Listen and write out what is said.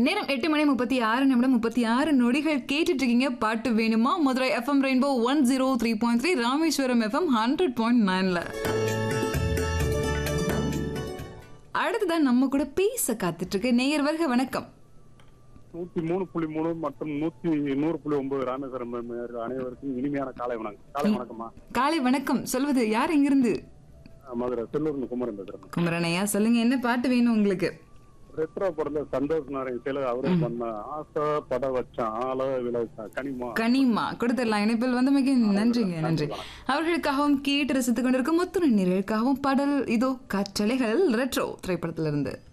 நேரம் எட்டு மணி முப்பத்தி ஆறு நிமிடம் முப்பத்தி ஆறு நொடிகள் கேட்டுட்டு இருக்கீங்க பாட்டு வேணுமா Madurai FM rainbow one zero three point three Rameswaram FM hundred point நைன்ல அடுத்ததான் நம்ம கூட பேச காத்துட்டு இருக்கு நேயர் வருக வணக்கம் நூத்தி மூணு புள்ளி மூணு மற்றும் நூத்தி நூறு புள்ளி ஒன்பது ராமேஸ்வரம் மேயர் அனைவருக்கும் இனிமையான காலை வணக்கம் காலை வணக்கம்மா காலை வணக்கம் சொல்வது யார் எங்கிருந்து நான் மதுரை செல்லூர்னு குமரன் பேசுறேன் குமரனையா சொல்லுங்க என்ன பாட்டு வேணும் உங்களுக்கு ரெத்ரோ படத்துல சந்தோஷ் நாராயண் சேல அவரும் பண்ண ஆசை பட வச்சான் ஆள விளைவிச்சான் கனிமா கனிமா கொடுத்துடலாம் இணைப்பில் வந்தமைக்கு நன்றிங்க நன்றி அவர்களுக்காகவும் கேட்டு ரசித்துக் கொண்டிருக்கும் முத்துணி நிறைவுக்காகவும் பாடல் இதோ காற்றலைகள் ரெட்ரோ திரைப்படத்திலிருந்து